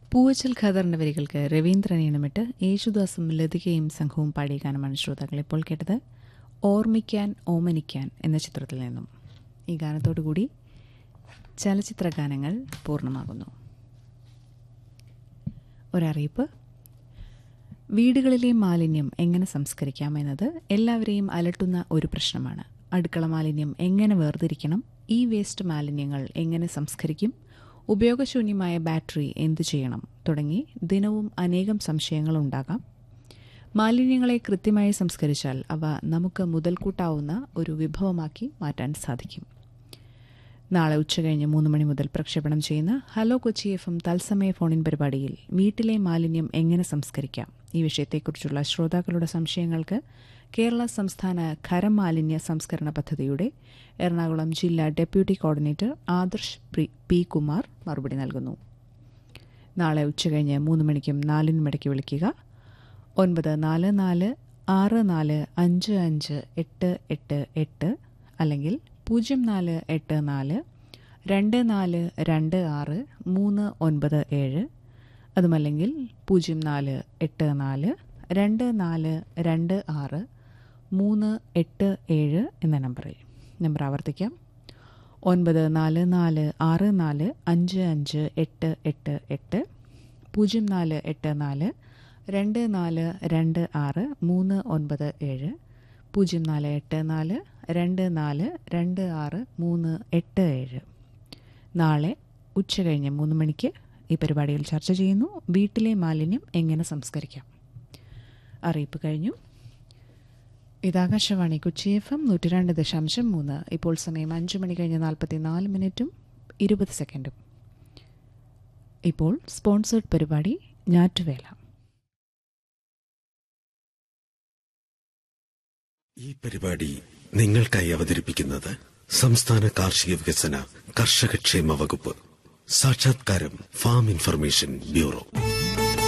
പൂവച്ചൽ ഖദറിന്റെ വരികൾക്ക് രവീന്ദ്രൻ ഈണമിട്ട് യേശുദാസും ലതികയും സംഘവും പാടിയ ഗാനമാണ് ശ്രോതാക്കൾ ഇപ്പോൾ കേട്ടത് ഓർമ്മിക്കാൻ ഓമനിക്കാൻ എന്ന ചിത്രത്തിൽ നിന്നും ഈ ഗാനത്തോടുകൂടി ചലച്ചിത്ര ഗാനങ്ങൾ പൂർണ്ണമാകുന്നു ഒരറിയിപ്പ് വീടുകളിലെ മാലിന്യം എങ്ങനെ സംസ്കരിക്കാം എന്നത് എല്ലാവരെയും അലട്ടുന്ന ഒരു പ്രശ്നമാണ് അടുക്കള മാലിന്യം എങ്ങനെ വേർതിരിക്കണം ഈ വേസ്റ്റ് മാലിന്യങ്ങൾ എങ്ങനെ സംസ്കരിക്കും ഉപയോഗശൂന്യമായ ബാറ്ററി എന്തു ചെയ്യണം തുടങ്ങി ദിനവും അനേകം സംശയങ്ങൾ ഉണ്ടാകാം മാലിന്യങ്ങളെ കൃത്യമായി സംസ്കരിച്ചാൽ അവ നമുക്ക് മുതൽക്കൂട്ടാവുന്ന ഒരു വിഭവമാക്കി മാറ്റാൻ സാധിക്കും നാളെ ഉച്ചകഴിഞ്ഞ് മൂന്ന് മണി മുതൽ പ്രക്ഷേപണം ചെയ്യുന്ന ഹലോ കൊച്ചി എഫ് എം തത്സമയ ഫോണിൻ പരിപാടിയിൽ വീട്ടിലെ മാലിന്യം എങ്ങനെ സംസ്കരിക്കാം ഈ വിഷയത്തെക്കുറിച്ചുള്ള ശ്രോതാക്കളുടെ സംശയങ്ങൾക്ക് കേരള സംസ്ഥാന ഖരമാലിന്യ സംസ്കരണ പദ്ധതിയുടെ എറണാകുളം ജില്ലാ deputy coordinator Adarsh P Kumar മറുപടി നൽകുന്നു നാളെ ഉച്ചകഴിഞ്ഞ് മൂന്ന് മണിക്കും നാലിനും ഇടയ്ക്ക് വിളിക്കുക ഒൻപത് നാല് നാല് ആറ് നാല് അഞ്ച് അഞ്ച് എട്ട് എട്ട് എട്ട് അല്ലെങ്കിൽ പൂജ്യം നാല് എട്ട് നാല് രണ്ട് നാല് രണ്ട് ആറ് മൂന്ന് ഒൻപത് ഏഴ് അതുമല്ലെങ്കിൽ പൂജ്യം നാല് എട്ട് നാല് രണ്ട് നാല് രണ്ട് ആറ് മൂന്ന് എട്ട് ഏഴ് എന്ന നമ്പറിൽ നമ്പർ ആവർത്തിക്കാം ഒൻപത് നാല് നാല് ആറ് നാല് അഞ്ച് അഞ്ച് എട്ട് എട്ട് എട്ട് പൂജ്യം നാല് എട്ട് നാല് രണ്ട് നാല് രണ്ട് ആറ് മൂന്ന് ഒൻപത് ഏഴ് പൂജ്യം നാല് എട്ട് നാല് രണ്ട് നാല് രണ്ട് ആറ് മൂന്ന് എട്ട് ഏഴ് നാളെ ഉച്ച കഴിഞ്ഞ് മൂന്ന് മണിക്ക് ഈ പരിപാടിയിൽ ചർച്ച ചെയ്യുന്നു വീട്ടിലെ മാലിന്യം എങ്ങനെ സംസ്കരിക്കാം അറിയിപ്പ് കഴിഞ്ഞു ഇതാകാശവാണി കൊച്ചി എഫ് എം നൂറ്റി രണ്ട് ദശാംശം മൂന്ന് ഇപ്പോൾ സമയം അഞ്ച് മണി കഴിഞ്ഞ് നാൽപ്പത്തി നാല് മിനിറ്റും ഇരുപത് സെക്കൻഡും ഇപ്പോൾ സ്പോൺസേഡ് പരിപാടി ഞാറ്റുവേല ഈ പരിപാടി നിങ്ങൾക്കായി അവതരിപ്പിക്കുന്നത് സംസ്ഥാന കാർഷിക വികസന കർഷകക്ഷേമ വകുപ്പ് സാക്ഷാത്കാരം ഫാം ഇൻഫർമേഷൻ ബ്യൂറോ